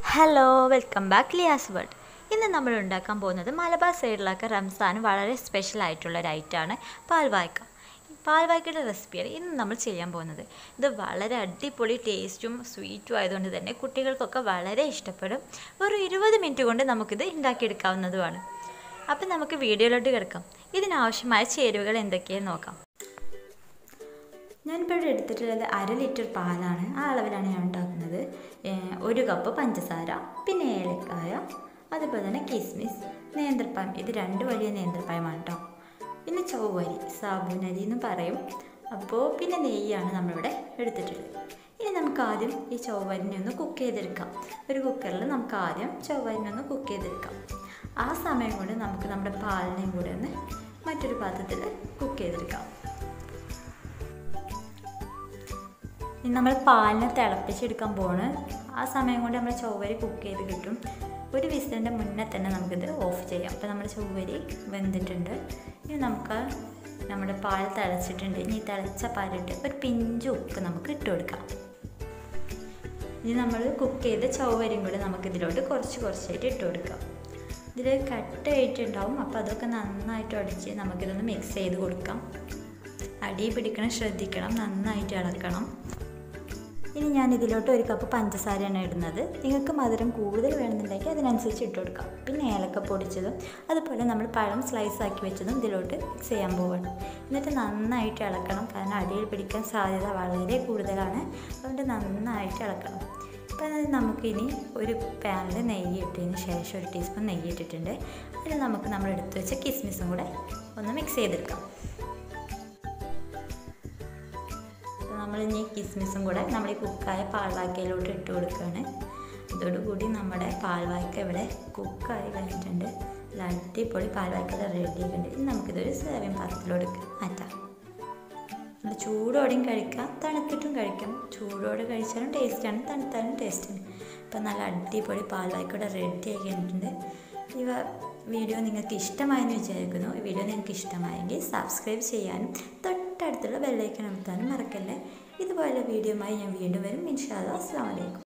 hello welcome back Liyas world ഇന്ന് നമ്മൾ ഉണ്ടാക്കാൻ പോകുന്നത് മലബാർ സൈഡിലൊക്കെ റംസാൻ വളരെ സ്പെഷ്യൽ ആയിട്ടുള്ള ഒരു ഐറ്റമാണ് പാൽവായ്ക്ക പാൽവായ്ക്കയുടെ റെസിപ്പിയാണ് ഇന്ന് നമ്മൾ ചെയ്യാൻ പോകുന്നത് ഇത് വളരെ അടിപൊളി ടേസ്റ്റും സ്വീറ്റും ആയതുകൊണ്ട് തന്നെ കുട്ടികൾക്കൊക്കെ വളരെ ഇഷ്ടപ്പെടും ഒരു ഇരുപത് മിനിറ്റ് കൊണ്ട് നമുക്കിത് ഉണ്ടാക്കിയെടുക്കാവുന്നതുമാണ് അപ്പം നമുക്ക് വീഡിയോയിലോട്ട് കിടക്കാം ഇതിനാവശ്യമായ ചേരുവകൾ എന്തൊക്കെയെന്ന് നോക്കാം ഞാനിപ്പോൾ ഇവിടെ എടുത്തിട്ടുള്ളത് അര ലിറ്റർ പാലാണ് ആ അളവിലാണ് ഞാൻ ഉണ്ടാക്കുന്നത് ഏഹ് ഒരു കപ്പ് പഞ്ചസാര പിന്നെ ഏലക്കായ അതുപോലെ തന്നെ കിസ്മിസ് നേന്ത്രപ്പഴം ഇത് രണ്ട് വലിയ നേന്ത്രപ്പഴമാണ് കേട്ടോ പിന്നെ ചൊവ്വരി സാബുനരി എന്ന് പറയും അപ്പോൾ പിന്നെ നെയ്യാണ് നമ്മളിവിടെ എടുത്തിട്ടുള്ളത് ഇനി നമുക്ക് ആദ്യം ഈ ചൊവ്വരിനെ ഒന്ന് കുക്ക് ചെയ്തെടുക്കാം ഒരു കുക്കറിൽ നമുക്ക് ആദ്യം ചൊവ്വരിനെ ഒന്ന് കുക്ക് ചെയ്തെടുക്കാം ആ സമയം കൊണ്ട് നമുക്ക് നമ്മുടെ പാലിനെയും കൂടെ ഒന്ന് മറ്റൊരു പാത്രത്തിൽ കുക്ക് ചെയ്തെടുക്കാം ഇനി നമ്മൾ പാലിനെ തിളപ്പിച്ചെടുക്കാൻ പോണ് ആ സമയം കൊണ്ട് നമ്മൾ ചൊവ്വരി കുക്ക് ചെയ്ത് കിട്ടും ഒരു വിസിലിൻ്റെ മുന്നേ തന്നെ നമുക്കിത് ഓഫ് ചെയ്യാം അപ്പോൾ നമ്മുടെ ചൊവ്വരി വെന്തിട്ടുണ്ട് ഇനി നമുക്ക് നമ്മുടെ പാൽ തിളച്ചിട്ടുണ്ട് ഇനി ഈ തിളച്ച പാലിട്ട് ഒരു പിഞ്ച് ഉപ്പ് നമുക്ക് ഇട്ട് കൊടുക്കാം ഇനി നമ്മൾ കുക്ക് ചെയ്ത ചൊവ്വരിയും കൂടി നമുക്കിതിലോട്ട് കുറച്ച് കുറച്ചായിട്ട് ഇട്ട് കൊടുക്കാം ഇതിൽ കട്ടായിട്ടുണ്ടാവും അപ്പോൾ അതൊക്കെ നന്നായിട്ട് അടിച്ച് നമുക്കിതൊന്ന് മിക്സ് ചെയ്ത് കൊടുക്കാം അടി പിടിക്കണം ശ്രദ്ധിക്കണം നന്നായിട്ട് ഇളക്കണം ഇനി ഞാൻ ഇതിലോട്ട് ഒരു കപ്പ് പഞ്ചസാരയാണ് ഇടുന്നത് നിങ്ങൾക്ക് മധുരം കൂടുതൽ വേണമെന്നുണ്ടെങ്കിൽ അതിനനുസരിച്ച് ഇട്ട് കൊടുക്കാം പിന്നെ ഏലക്ക പൊടിച്ചതും അതുപോലെ നമ്മൾ പഴം സ്ലൈസ് ആക്കി വെച്ചതും ഇതിലോട്ട് മിക്സ് ചെയ്യാൻ പോവുകയാണ് എന്നിട്ട് നന്നായിട്ട് ഇളക്കണം കാരണം അടിയിൽ പിടിക്കാൻ സാധ്യത വളരെ കൂടുതലാണ് അതുകൊണ്ട് നന്നായിട്ട് ഇളക്കണം അപ്പോൾ നമുക്കിനി ഒരു പാനിൽ നെയ്യ് ഇട്ടതിന് ശേഷം ഒരു ടീസ്പൂൺ നെയ്യ് ഇട്ടിട്ടുണ്ട് അതിൽ നമുക്ക് നമ്മൾ എടുത്തു വെച്ച കിസ്മിസും കൂടെ ഒന്ന് മിക്സ് ചെയ്തെടുക്കാം നമ്മൾ ഇനി കിസ്മിസും കൂടെ നമ്മൾ ഈ കുക്കായ പാൽവായ്ക്കയിലോട്ട് ഇട്ട് കൊടുക്കുകയാണ് ഇതോടുകൂടി നമ്മുടെ പാൽവായ്ക്ക ഇവിടെ കുക്കായി കഴിഞ്ഞിട്ടുണ്ട് നല്ല അടിപൊളി പാൽവായ്ക്ക റെഡി ആയിട്ടുണ്ട് ഇനി നമുക്കിതൊരു സേവിങ് പാത്രത്തിലോട്ട് മാറ്റാം നമ്മൾ ചൂടോടെയും കഴിക്കാം തണുത്തിട്ടും കഴിക്കാം ചൂടോടെ കഴിച്ചാലും ടേസ്റ്റാണ് തണുത്താലും ടേസ്റ്റാണ് ഇപ്പം നല്ല അടിപൊളി പാൽവായ്ക്കയുടെ റെഡി ആയി കഴിഞ്ഞിട്ടുണ്ട് ഇവ വീഡിയോ നിങ്ങൾക്ക് ഇഷ്ടമായെന്ന് വിചാരിക്കുന്നു ഈ വീഡിയോ നിങ്ങൾക്ക് ഇഷ്ടമായെങ്കിൽ സബ്സ്ക്രൈബ് ചെയ്യാനും തൊട്ടടുത്തുള്ള ബെല്ലൈക്കൺ അമർത്താനും മറക്കല്ലേ ഇതുപോലെ വീഡിയോയുമായി ഞാൻ വീണ്ടും വരും ഇൻഷാല്ലാ അസ്സാം വലൈക്കും